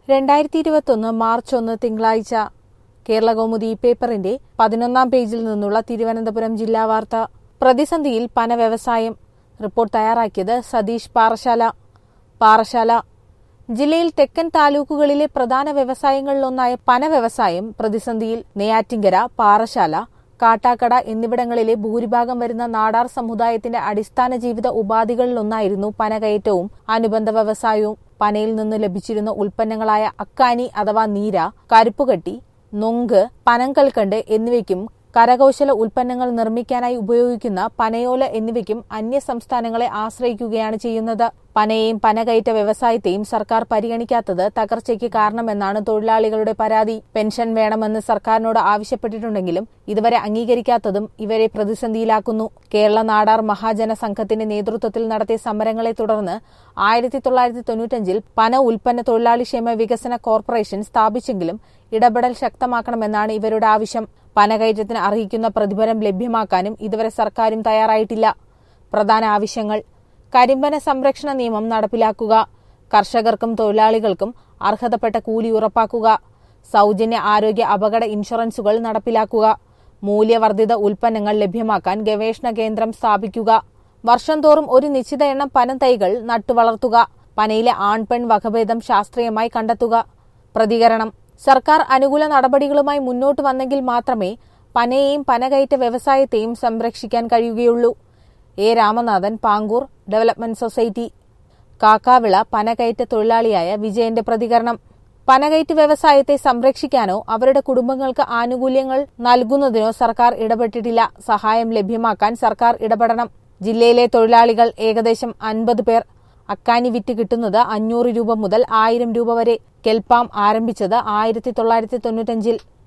രണ്ടായിരത്തി ഇരുപത്തൊന്ന് മാർച്ച് ഒന്ന് തിങ്കളാഴ്ച കേരള കൗമുദി പേപ്പറിന്റെ പതിനൊന്നാം പേജിൽ നിന്നുള്ള തിരുവനന്തപുരം ജില്ലാ വാർത്ത പ്രതിസന്ധിയിൽ പന വ്യവസായം റിപ്പോർട്ട് തയ്യാറാക്കിയത് സതീഷ് പാറശാല പാറശാല ജില്ലയിൽ തെക്കൻ താലൂക്കുകളിലെ പ്രധാന വ്യവസായങ്ങളിലൊന്നായ പന വ്യവസായം പ്രതിസന്ധിയിൽ നെയ്യാറ്റിങ്കര പാറശാല കാട്ടാക്കട എന്നിവിടങ്ങളിലെ ഭൂരിഭാഗം വരുന്ന നാടാർ സമുദായത്തിന്റെ അടിസ്ഥാന ജീവിത ഉപാധികളിലൊന്നായിരുന്നു പനകയറ്റവും അനുബന്ധ വ്യവസായവും പനയിൽ നിന്ന് ലഭിച്ചിരുന്ന ഉൽപ്പന്നങ്ങളായ അക്കാനി അഥവാ നീര കരുപ്പുകട്ടി നൊങ്ക് പനങ്കൽക്കണ്ട് എന്നിവയ്ക്കും കരകൗശല ഉൽപ്പന്നങ്ങൾ നിർമ്മിക്കാനായി ഉപയോഗിക്കുന്ന പനയോല എന്നിവയ്ക്കും അന്യ സംസ്ഥാനങ്ങളെ ആശ്രയിക്കുകയാണ് ചെയ്യുന്നത് പനയെയും പനകയറ്റ വ്യവസായത്തെയും സർക്കാർ പരിഗണിക്കാത്തത് തകർച്ചയ്ക്ക് കാരണമെന്നാണ് തൊഴിലാളികളുടെ പരാതി പെൻഷൻ വേണമെന്ന് സർക്കാരിനോട് ആവശ്യപ്പെട്ടിട്ടുണ്ടെങ്കിലും ഇതുവരെ അംഗീകരിക്കാത്തതും ഇവരെ പ്രതിസന്ധിയിലാക്കുന്നു കേരള നാടാർ മഹാജന സംഘത്തിന്റെ നേതൃത്വത്തിൽ നടത്തിയ സമരങ്ങളെ തുടർന്ന് ആയിരത്തി തൊള്ളായിരത്തി തൊണ്ണൂറ്റഞ്ചിൽ പന ഉൽപ്പന്ന തൊഴിലാളി ക്ഷേമ വികസന കോർപ്പറേഷൻ സ്ഥാപിച്ചെങ്കിലും ഇടപെടൽ ശക്തമാക്കണമെന്നാണ് ഇവരുടെ ആവശ്യം പനകയറ്റത്തിന് അർഹിക്കുന്ന പ്രതിഫലം ലഭ്യമാക്കാനും ഇതുവരെ സർക്കാരും തയ്യാറായിട്ടില്ല പ്രധാന ആവശ്യങ്ങൾ കരിമ്പന സംരക്ഷണ നിയമം നടപ്പിലാക്കുക കർഷകർക്കും തൊഴിലാളികൾക്കും അർഹതപ്പെട്ട കൂലി ഉറപ്പാക്കുക സൗജന്യ ആരോഗ്യ അപകട ഇൻഷുറൻസുകൾ നടപ്പിലാക്കുക മൂല്യവർദ്ധിത ഉൽപ്പന്നങ്ങൾ ലഭ്യമാക്കാൻ ഗവേഷണ കേന്ദ്രം സ്ഥാപിക്കുക വർഷം തോറും ഒരു നിശ്ചിത എണ്ണം പനം തൈകൾ നട്ടുവളർത്തുക പനയിലെ ആൺപെൺ വകഭേദം ശാസ്ത്രീയമായി കണ്ടെത്തുക പ്രതികരണം സർക്കാർ അനുകൂല നടപടികളുമായി മുന്നോട്ട് വന്നെങ്കിൽ മാത്രമേ പനയെയും പനകയറ്റ വ്യവസായത്തെയും സംരക്ഷിക്കാൻ കഴിയുകയുള്ളൂ A Ramanathan Pangoor development society Kakkavila പനകയറ്റ തൊഴിലാളിയായ വിജയന്റെ പ്രതികരണം പനകയറ്റ് വ്യവസായത്തെ സംരക്ഷിക്കാനോ അവരുടെ കുടുംബങ്ങൾക്ക് ആനുകൂല്യങ്ങൾ നൽകുന്നതിനോ സർക്കാർ ഇടപെട്ടിട്ടില്ല സഹായം ലഭ്യമാക്കാൻ സർക്കാർ ഇടപെടണം ജില്ലയിലെ തൊഴിലാളികൾ ഏകദേശം അൻപത് പേർ അക്കാനി വിറ്റ് കിട്ടുന്നത് അഞ്ഞൂറ് രൂപ മുതൽ ആയിരം രൂപ വരെ കെൽപ്പാം ആരംഭിച്ചത് ആയിരത്തി തൊള്ളായിരത്തി തൊണ്ണൂറ്റഞ്ചിൽ